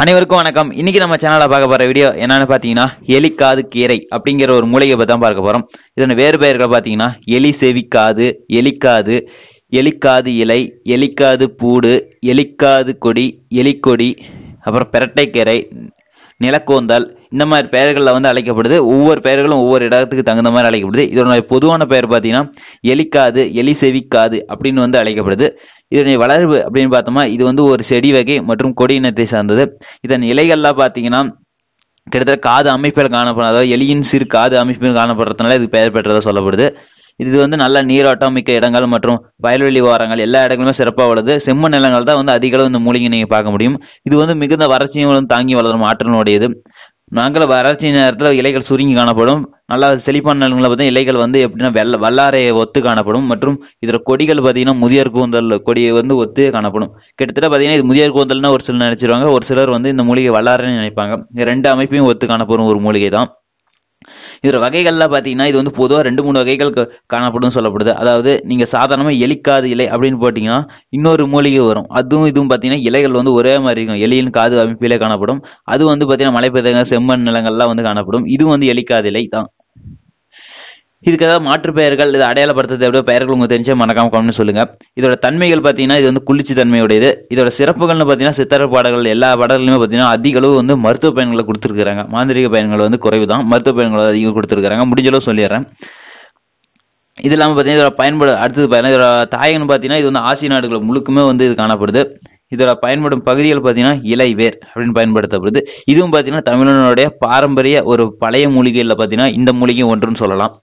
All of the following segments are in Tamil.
அனைவருக்கும் வணக்கம் இன்னைக்கு நம்ம சேனல்ல பார்க்க போற வீடியோ என்னன்னு பாத்தீங்கன்னா எலிக்காது கீரை அப்படிங்கிற ஒரு மூலிகை பத்தி தான் பார்க்க போறோம் இதோட வேறு பெயர்கள் பாத்தீங்கன்னா எலி செவிக்காது எலிக்காது எலிக்காது இலை எலிக்காது பூடு எலிக்காது கொடி எலிக்கொடி அப்புறம் பிரட்டைக்கீரை நிலக்கோந்தல் இந்த மாதிரி பெயர்களில் வந்து அழைக்கப்படுது ஒவ்வொரு பெயர்களும் ஒவ்வொரு இடத்துக்கு தகுந்த மாதிரி அழைக்கப்படுது இதோட பொதுவான பெயர் பார்த்தீங்கன்னா எலிக்காது எலி செவிக்காது அப்படின்னு வந்து அழைக்கப்படுது இதனுடைய வளர்வு அப்படின்னு பார்த்தோமா இது வந்து ஒரு செடி வகை மற்றும் கொடி இனத்தை சார்ந்தது இதன் இலைகள்லாம் பார்த்தீங்கன்னா கிட்டத்தட்ட காது அமைப்பில் காணப்படும் அதாவது எலியின் சிறு காது அமைப்பில் காணப்படுறதுனால இது பெயர் பெற்றதாக சொல்லப்படுது இது வந்து நல்ல நீரோட்டம் மிக்க இடங்கள் மற்றும் வயல்வெளி ஓரங்கள் எல்லா இடங்களுமே சிறப்பாக உள்ளது செம்மண் நிலங்கள் தான் வந்து அதிக அளவு இந்த மூலிகை நீங்கள் பார்க்க முடியும் இது வந்து மிகுந்த வறட்சியும் வந்து தாங்கி வளரும் ஆற்றலுடையது நாங்கள் வறட்சி நேரத்தில் இலைகள் சுருங்கி காணப்படும் நல்லா செழிப்பான நிலங்களை பார்த்தா இலைகள் வந்து எப்படின்னா வெள்ள வல்லாரையை ஒத்து காணப்படும் மற்றும் இதோட கொடிகள் பார்த்தீங்கன்னா முதியோர் கூந்தல் கொடி வந்து ஒத்து காணப்படும் கிட்டத்தட்ட பார்த்தீங்கன்னா இது முதியோர் கூந்தல்னு ஒரு சிலர் நினைச்சிருவாங்க ஒரு சிலர் வந்து இந்த மூலிகை வல்லாரைன்னு நினைப்பாங்க இந்த ரெண்டு அமைப்பையும் ஒத்து காணப்படும் ஒரு மூலிகை தான் இதோட வகைகள்லாம் பார்த்தீங்கன்னா இது வந்து பொதுவாக ரெண்டு மூணு வகைகள் க- காணப்படும் சொல்லப்படுது அதாவது நீங்கள் சாதாரணமாக எலிக்காது இலை அப்படின்னு போட்டிங்கன்னா இன்னொரு மூலிகை வரும் அதுவும் இதுவும் பார்த்தீங்கன்னா இலைகள் வந்து ஒரே மாதிரி இருக்கும் எலியின் காது அமைப்பிலே காணப்படும் அது வந்து பார்த்தீங்கன்னா மலைப்பிரதேசங்கள் செம்மண் நிலங்கள்லாம் வந்து காணப்படும் இதுவும் வந்து எலிக்காது இலை தான் இதுக்கு ஏதாவது மாற்று பெயர்கள் இதை அடையாளப்படுத்துறது எப்படியோ பெயர்கள் உங்களுக்கு தெரிஞ்சா மறக்காம கமெண்ட் சொல்லுங்க இதோட தன்மைகள் பார்த்தீங்கன்னா இது வந்து குளிர்ச்சி தன்மையுடையது இதோட சிறப்புகள்னு பார்த்தீங்கன்னா சித்தர பாடல்கள் எல்லா பாடல்களுமே பார்த்தீங்கன்னா அதிக அளவு வந்து மருத்துவ பயன்களை கொடுத்துருக்காங்க மாந்திரிக பயன்கள் வந்து குறைவு தான் மருத்துவ பயன்களை அதிகம் கொடுத்துருக்காங்க முடிஞ்ச அளவு சொல்லிடுறேன் இது இல்லாமல் பார்த்தீங்கன்னா இதோட பயன்பாடு அடுத்தது பார்த்தீங்கன்னா இதோட தாயகம்னு பார்த்தீங்கன்னா இது வந்து ஆசிய நாடுகள் முழுக்குமே வந்து இது காணப்படுது இதோட பயன்படும் பகுதிகள் பார்த்தீங்கன்னா இலை வேர் அப்படின்னு பயன்படுத்தப்படுது இதுவும் பார்த்தீங்கன்னா தமிழனுடைய பாரம்பரிய ஒரு பழைய மூலிகையில் பார்த்தீங்கன்னா இந்த மூலிகை ஒன்றுன்னு சொல்லலாம்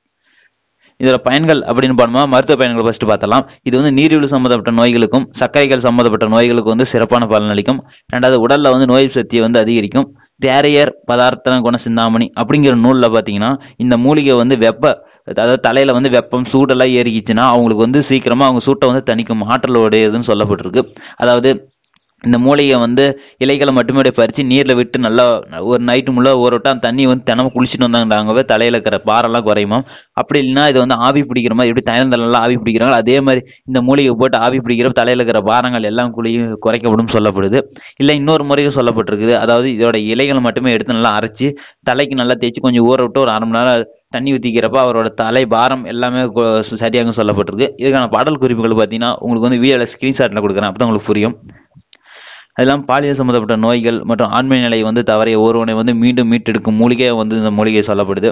இதோட பயன்கள் அப்படின்னு பார்த்தோம்னா மருத்துவ பயன்கள் ஃபர்ஸ்ட் பார்த்தலாம் இது வந்து நீரிழிவு சம்மந்தப்பட்ட நோய்களுக்கும் சர்க்கரைகள் சம்மந்தப்பட்ட நோய்களுக்கும் வந்து சிறப்பான பலன் அளிக்கும் ரெண்டாவது உடல்ல வந்து நோய் சக்தியை வந்து அதிகரிக்கும் தேரையர் பதார்த்த குண சிந்தாமணி அப்படிங்கிற நூலில் பார்த்தீங்கன்னா இந்த மூலிகை வந்து வெப்ப அதாவது தலையில வந்து வெப்பம் சூடெல்லாம் ஏறிக்கிச்சுன்னா அவங்களுக்கு வந்து சீக்கிரமா அவங்க சூட்டை வந்து தணிக்கும் ஆற்றல் உடையதுன்னு சொல்லப்பட்டிருக்கு அதாவது இந்த மூலிகை வந்து இலைகளை மட்டுமே அப்படியே பறித்து நீரில் விட்டு நல்லா ஒரு நைட்டு முள்ள ஒரு வட்டம் தண்ணி வந்து தினமும் குளிச்சுட்டு வந்தாங்கடாங்கவே தலையில் இருக்கிற பாரெல்லாம் குறையுமாம் அப்படி இல்லைன்னா இது வந்து ஆவி பிடிக்கிற மாதிரி எப்படி தயந்தலாம் ஆவி பிடிக்கிறாங்க அதே மாதிரி இந்த மூலிகை போட்டு ஆவி பிடிக்கிற தலையில் இருக்கிற பாரங்கள் எல்லாம் குளியும் குறைக்கப்படும் சொல்லப்படுது இல்லை இன்னொரு முறையும் சொல்லப்பட்டிருக்குது அதாவது இதோட இலைகளை மட்டுமே எடுத்து நல்லா அரைச்சி தலைக்கு நல்லா தேய்ச்சி கொஞ்சம் ஊற விட்டு ஒரு அரை மணி நேரம் தண்ணி ஊற்றிக்கிறப்ப அவரோட தலை பாரம் எல்லாமே கொ- சரியாக சொல்லப்பட்டிருக்கு இதுக்கான பாடல் குறிப்புகள் பார்த்தீங்கன்னா உங்களுக்கு வந்து வீடியோவில் ஸ்க்ரீன்ஷாட்டில் கொடுக்குறேன் அப்போ தான் உங்களுக்கு புரியும் அதெல்லாம் பாலியல் சம்மந்தப்பட்ட நோய்கள் மற்றும் ஆண்மை நிலை வந்து தவறிய ஒருவனை வந்து மீண்டும் மீட்டெடுக்கும் மூலிகை வந்து இந்த மூலிகை சொல்லப்படுது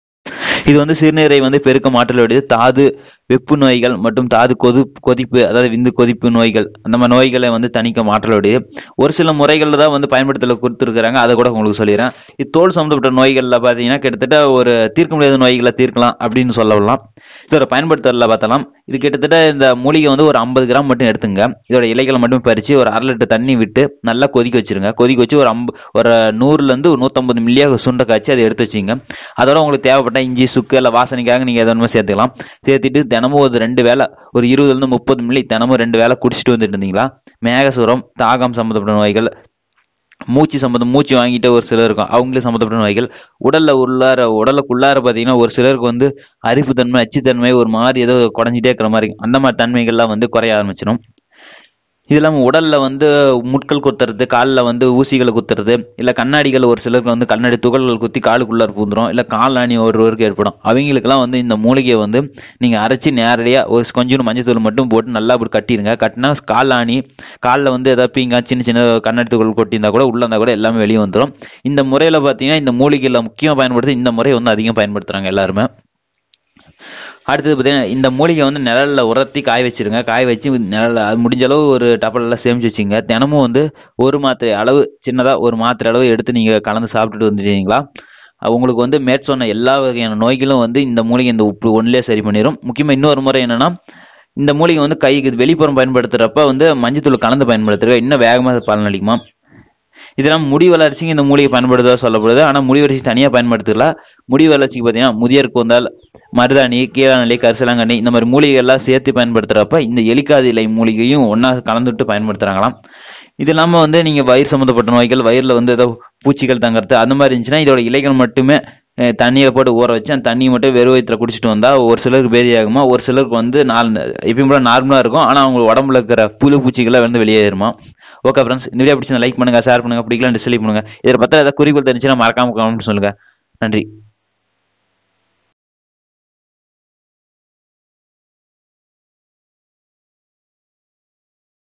இது வந்து சிறுநீரை வந்து பெருக்க ஆற்றலுடையது தாது வெப்பு நோய்கள் மற்றும் தாது கொது கொதிப்பு அதாவது விந்து கொதிப்பு நோய்கள் அந்த மாதிரி நோய்களை வந்து தணிக்க ஆற்றலுடையது ஒரு சில முறைகளில் தான் வந்து பயன்படுத்தல கொடுத்துருக்குறாங்க அதை கூட உங்களுக்கு சொல்லிடுறேன் இது தோல் சம்மந்தப்பட்ட நோய்களில் பார்த்தீங்கன்னா கிட்டத்தட்ட ஒரு தீர்க்க முடியாத நோய்களை தீர்க்கலாம் அப்படின்னு சொல்லலாம் இதோட பயன்படுத்தல பார்த்தலாம் இது கிட்டத்தட்ட இந்த மூலிகை வந்து ஒரு ஐம்பது கிராம் மட்டும் எடுத்துங்க இதோட இலைகளை மட்டும் பறித்து ஒரு அரை லிட்டர் தண்ணி விட்டு நல்லா கொதிக்க வச்சிருங்க கொதிக்க வச்சு ஒரு அம்ப ஒரு நூறுலேருந்து ஒரு நூற்றம்பது மில்லியாக சுண்டை காய்ச்சி அதை எடுத்து வச்சிங்க அதோட உங்களுக்கு தேவைப்பட்ட இஞ்சி சுக்கு இல்லை வாசனைக்காக நீங்கள் எதோ ஒன்று சேர்த்துக்கலாம் சேர்த்துட்டு தினமும் ஒரு ரெண்டு வேளை ஒரு இருபதுலேருந்து முப்பது மில்லி தினமும் ரெண்டு வேளை குடிச்சிட்டு வந்துட்டு இருந்தீங்களா மேகசுரம் தாகம் சம்மந்தப்பட்ட நோய்கள் மூச்சு சம்மந்தம் மூச்சு வாங்கிட்டு ஒரு சிலர் இருக்கும் அவங்களுக்கு சம்மந்தப்பட்ட நோய்கள் உடல்ல உள்ளார உடலுக்குள்ளார பார்த்தீங்கன்னா ஒரு சிலருக்கு வந்து அரிப்புத்தன்மை அச்சுத்தன்மை ஒரு மாதிரி ஏதோ குறைஞ்சிட்டே இருக்கிற மாதிரி இருக்கும். அந்த மாதிரி தன்மைகள்லாம் வந்து குறைய ஆரம்பிச்சிடும் இது இல்லாமல் உடல்ல வந்து முட்கள் குத்துறது காலில் வந்து ஊசிகளை குத்துறது இல்லை கண்ணாடிகள் ஒரு சிலருக்கு வந்து கண்ணாடி துகள்கள் குத்தி காலுக்குள்ளார பூந்துரும் இல்லை கால் ஆணி ஒருவருக்கு ஏற்படும் அவங்களுக்கெல்லாம் வந்து இந்த மூலிகையை வந்து நீங்கள் அரைச்சி நேரடியாக ஒரு கொஞ்சம் மஞ்சத்தூள் மட்டும் போட்டு நல்லா அப்படி கட்டிடுங்க கட்டினா கால் ஆணி காலில் வந்து ஏதாவது பீங்கா சின்ன சின்ன கண்ணாடி துகள் கொட்டியிருந்தா கூட உள்ள இருந்தால் கூட எல்லாமே வெளியே வந்துடும் இந்த முறையில் பார்த்தீங்கன்னா இந்த மூலிகையில் முக்கியமாக பயன்படுத்தி இந்த முறையை வந்து அதிகம் பயன்படுத்துகிறாங்க எல்லாருமே அடுத்தது பார்த்தீங்கன்னா இந்த மூலிகை வந்து நிழல்ல உரத்தி காய வச்சிருங்க காய வச்சு நிழல்ல அது முடிஞ்ச அளவு ஒரு டப்பலில் சேமிச்சு வச்சுங்க தினமும் வந்து ஒரு மாத்திரை அளவு சின்னதாக ஒரு மாத்திரை அளவு எடுத்து நீங்கள் கலந்து சாப்பிட்டுட்டு வந்துட்டீங்களா அஹ் உங்களுக்கு வந்து மேற் சொன்ன எல்லா வகையான நோய்களும் வந்து இந்த மூலிகை இந்த உப்பு ஒன்றிலே சரி பண்ணிடும் முக்கியமாக இன்னொரு முறை என்னன்னா இந்த மூலிகை வந்து கைக்கு வெளிப்புறம் பயன்படுத்துறப்ப வந்து மஞ்சத்தூள் கலந்து பயன்படுத்துறது இன்னும் வேகமாக பலன் அளிக்குமா இதெல்லாம் முடி வளர்ச்சிக்கு இந்த மூலிகை பயன்படுத்துவதா சொல்லப்படுது ஆனால் முடி வளர்ச்சி தனியாக பயன்படுத்தல முடி வளர்ச்சிக்கு பார்த்தீங்கன்னா முதியர் கூந்தல் மருதாணி கீழாநெல்லி கரிசலாங்கண்ணி இந்த மாதிரி மூலிகைகள்லாம் சேர்த்து பயன்படுத்துறப்ப இந்த எலிக்காது இலை மூலிகையும் ஒன்றா கலந்துட்டு பயன்படுத்துறாங்களாம் இது இல்லாமல் வந்து நீங்கள் வயிறு சம்மந்தப்பட்ட நோய்கள் வயிறில் வந்து ஏதோ பூச்சிகள் தங்கறது அந்த மாதிரி இருந்துச்சுன்னா இதோட இலைகள் மட்டுமே அஹ், தண்ணியில போட்டு ஊற வச்சு அந்த தண்ணியை மட்டும் வெறும் வயிற்றுல குடிச்சிட்டு வந்தா ஒரு சிலருக்கு பேதி ஆகுமா ஒரு சிலருக்கு வந்து நாலு எப்பயும் போல நார்மலாக இருக்கும் ஆனால் அவங்க உடம்புல இருக்கிற புழு பூச்சிகளை வந்து வெளியேறுமா ஓகே ஃப்ரெண்ட்ஸ் இந்த வீடியோ பிடிச்சி லைக் பண்ணுங்க ஷேர் பண்ணுங்க பிடிக்கல டிஸ்லைக் பண்ணுங்க இதில் பத்திர ஏதாவது குறிப்புகள் தெரிஞ்சுன்னா மறக்காம கமெண்ட் சொல்லுங்க நன்றி